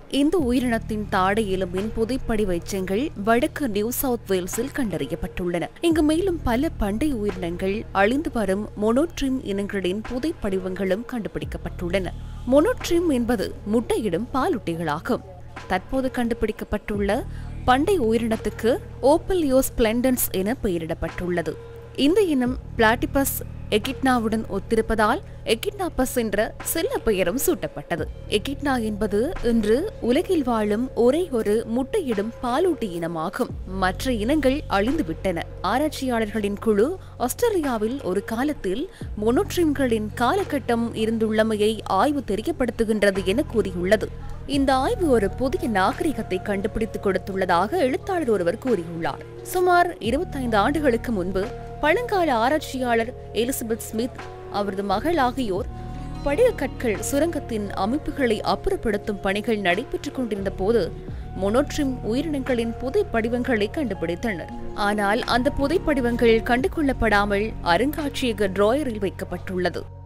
இந்த உயிரினத்தின் தாடை எலும்பின் புதைப்படிவ எச்சங்கள் வடக்கு நியூ சவுத் வேல்ஸில் கண்டறியப்பட்டுள்ளன இங்கு மேலும் பல பண்டைய உயிரினங்கள் அழிந்து வரும் மொனோட்ரிம் இனங்களின் புதைப்படிவங்களும் கண்டுபிடிக்கப்பட்டுள்ளன மொனோட்ரிம் என்பது முட்டையிடும் பாலூட்டிகளாகும் தற்போது கண்டுபிடிக்கப்பட்டுள்ள பண்டைய உயிரினத்துக்கு ஓப்பல்யோஸ் ஸ்பிளெண்டன்ஸ் என பெயரிடப்பட்டுள்ளது இந்த இனம் பிளாட்டிபஸ் எகிட்னாவுடன் ஒத்திருப்பதால் எகிட்னாபஸ் என்ற செல்ல பெயரும் சூட்டப்பட்டது எகிட்னா என்பது இன்று உலகில் வாழும் ஒரே ஒரு முட்டையிடும் பாலூட்டி இனமாகும் மற்ற இனங்கள் அழிந்துவிட்டன ஆராய்ச்சியாளர்களின் குழு ஆஸ்திரேலியாவில் ஒரு காலத்தில் மொனோட்ரிம்களின் காலகட்டம் இருந்துள்ளமையை ஆய்வு தெரியப்படுத்துகின்றது என கூறியுள்ளது இந்த ஆய்வு ஒரு புதிய நாகரிகத்தை கண்டுபிடித்துக் கொடுத்துள்ளதாக எழுத்தாளர் ஒருவர் கூறியுள்ளார் சுமார் இருபத்தைந்து ஆண்டுகளுக்கு முன்பு பழங்கால ஆராய்ச்சியாளர் எலிசபெத் ஸ்மித் அவரது மகள் ஆகியோர் படிகக்கற்கள் சுரங்கத்தின் அமைப்புகளை அப்புறப்படுத்தும் பணிகள் நடைபெற்றுக் கொண்டிருந்த போது மொனோட்ரிம் உயிரினங்களின் புதை படிவங்களை கண்டுபிடித்தனர் ஆனால் அந்த புதை படிவங்கள் கண்டுகொள்ளப்படாமல் அருங்காட்சியக டிராயரில் வைக்கப்பட்டுள்ளது